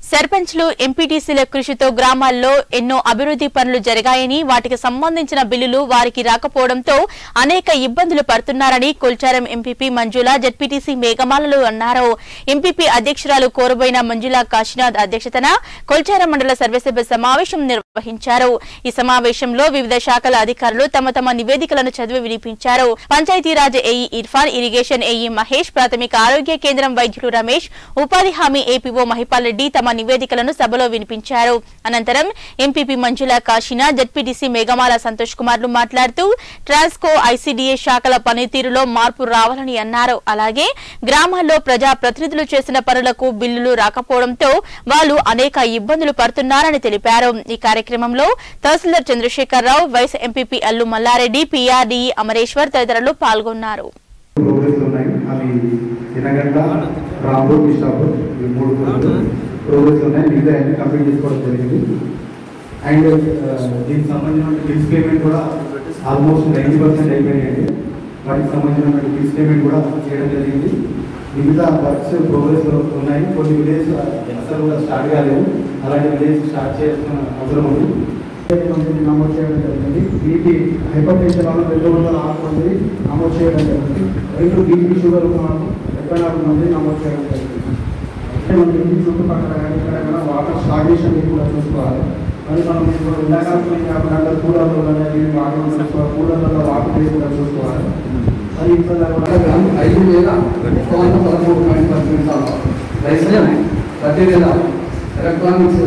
సర్పంచ్లు ఎంపీటీసీల కృషితో గ్రామాల్లో ఎన్నో అభివృద్ధి పనులు జరిగాయని వాటికి సంబంధించిన బిల్లులు వారికి రాకపోవడంతో అనేక ఇబ్బందులు పడుతున్నారని కొల్చారం ఎంపీపీ మంజుల జడ్పీటీసీ మేఘమాలలు అన్నారు ఎంపీపీ అధ్యక్షురాలు కోరబోయిన మంజుల కాశీనాథ్ అధ్యక్షతన కొల్చారం మండల సర్వసభ్య సమావేశం నిర్వహించారు ఈ సమావేశంలో వివిధ శాఖల అధికారులు తమ తమ నివేదికలను చదివి వినిపించారు Panchayat Raj AE Irfan irrigation AE Mahesh ప్రాథమిక ఆరోగ్య కేంద్రం వైద్యులు రమేష్ ఉపాధి హామీ ఏపీఓ మహిపాల్ రెడ్డి తమ నివేదికలను సభలో వినిపించారు అనంతరం ఎంపీపీ మంజుల కాశీనా జడ్పీటీసీ మేఘమాల సంతోష్ కుమార్లు మాట్లాడుతూ ట్రాన్స్కో ఐసీడీఏ శాఖల పనితీరులో మార్పు రావాలని అన్నారు అలాగే గ్రామాల్లో ప్రజా ప్రతినిధులు చేసిన పనులకు బిల్లులు రాకపోవడంతో వాళ్ళు అనేక ఇబ్బందులు పడుతున్నారని తెలిపారు ఈ కార్యక్రమంలో tahsildar Chandrasekhara Rao vice MPP Allu Malla Reddy PRDE Amareshwar తదితరులు పాల్గొన్నారు ప్రోగ్రెస్ ఉన్నాయి అవి తినగంట రాంపూర్ ఇష్టాపూర్ ఈ మూడు ప్రోగ్రెస్ ఉన్నాయి మిగతా అన్ని కంప్లీట్ చేసుకోవడం జరిగింది అండ్ దీనికి సంబంధించిన బిల్స్ పేమెంట్ కూడా ఆల్మోస్ట్ నైంటీ పర్సెంట్ అయిపోయాయండి వాటికి సంబంధించిన బిల్స్ పేమెంట్ కూడా చేయడం జరిగింది మిగతా వర్క్స్ ప్రోగ్రెస్ ఉన్నాయి కొన్ని విలేజ్ అసలు కూడా స్టార్ట్ కాలేదు అలాంటి విలేజ్ స్టార్ట్ చేయాల్సిన అవసరం ఉంది మందిని నమోదు చేయడం జరిగింది బీపీ హైపర్ టెన్షన్ వల్ల రెండు వందల ఆరు మంది నమోదు చేయడం జరిగింది రెండు బీపీ షుగర్ ఉన్న వాళ్ళు డెబ్బై నాలుగు మంది నమోదు చేయడం జరిగింది అంటే మన ఇంటి చుట్టుపక్కల కానీ ఇక్కడ కానీ వాటర్ స్టాగ్నేషన్ కూడా చూసుకోవాలి మరి మనం ఇప్పుడు ఎండాకాలం కాకుండా కూలర్లు అనేది వాటర్ చూసుకోవాలి కూలర్లలో వాటర్ వేసి కూడా చూసుకోవాలి మరి ఇప్పుడు కూడా ఐదు వేల ఒక్క వంద పదమూడు పాయింట్ పది నిమిషాలు రైతులు ప్రతి నెల ఎలక్ట్రానిక్స్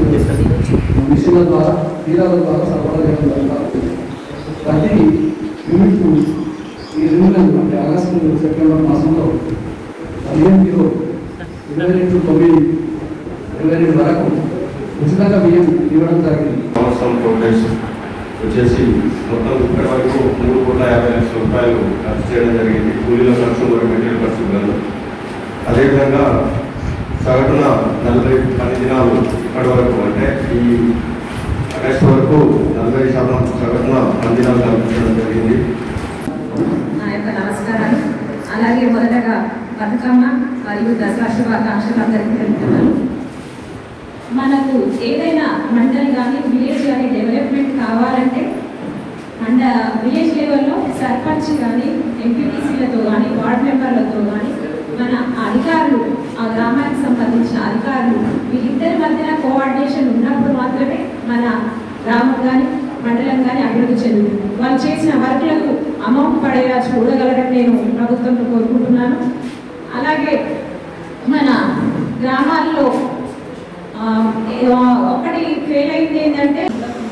మిషన్ల ద్వారా తీరాల ద్వారా సరఫరా చేయడం జరుగుతుంది ప్రతి యూనిట్ ఈ రెండు నెలలు అంటే ఆగస్టు సెప్టెంబర్ మాసంలో పదిహేను కిలో ఇరవై రెండు తొమ్మిది ఇరవై రెండు వరకు ఉచితంగా బియ్యం ఇవ్వడం జరిగింది సంవత్సరం ప్రోగ్రెస్ వచ్చేసి మొత్తం ఇప్పటి వరకు మూడు కోట్ల యాభై లక్షల రూపాయలు ఖర్చు చేయడం జరిగింది కూలీల ఖర్చు మరియు మెటీరియల్ ఖర్చు గాను అదేవిధంగా సగటున నలభై పది దినాలు ఇప్పటి వరకు అంటే ఈ ఆగస్టు వరకు నలభై శాతం సగటున పది దినాలు కల్పించడం జరిగింది నా యొక్క నమస్కారాలు అలాగే మొదటగా బతుకమ్మ మరియు దసరా శుభాకాంక్షలు అందరికీ తెలుపుతున్నాను మనకు ఏదైనా మండల్ కానీ విలేజ్ కానీ డెవలప్మెంట్ కావాలంటే మండ విలేజ్ లెవెల్లో సర్పంచ్ కానీ ఎంపీటీసీలతో కానీ వార్డ్ మెంబర్లతో కానీ మన అధికారులు ఆ గ్రామానికి సంబంధించిన అధికారులు వీళ్ళిద్దరి మధ్యన కోఆర్డినేషన్ ఉన్నప్పుడు మాత్రమే మన గ్రామం కానీ మండలం కానీ అభివృద్ధి చెందుతుంది వాళ్ళు చేసిన వర్క్లకు అమౌంట్ పడేలా చూడగలరని నేను ప్రభుత్వంతో కోరుకుంటున్నాను అలాగే మన గ్రామాల్లో ఆ, ఏ- ఒకటి ఫెయిల్ అయింది ఏంటంటే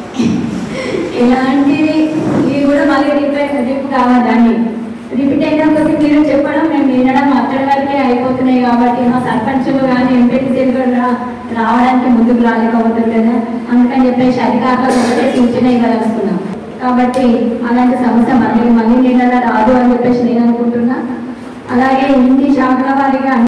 ఇలాంటివి ఇవి కూడా మళ్ళీ రిపీట్ రిపీట్ కావాలని రిపీట్ అయిన కొద్ది మీరు చెప్పడం మేము వినడం అక్కడి వరకే అయిపోతున్నాయి కాబట్టి మా సర్పంచులు కానీ ఎంపీటీసీలు కూడా రావడానికి ముందుకు రాలేకపోతుంటారు అందుకని చెప్పేసి అధికారులకు ఒకటే సూచన ఇవ్వదలుచుకున్నాం కాబట్టి అలాంటి సమస్య మళ్ళీ మళ్ళీ నీళ్ళ రాదు అని చెప్పేసి నేను అనుకుంటున్నా అలాగే ఇన్ని శాఖల వారిగా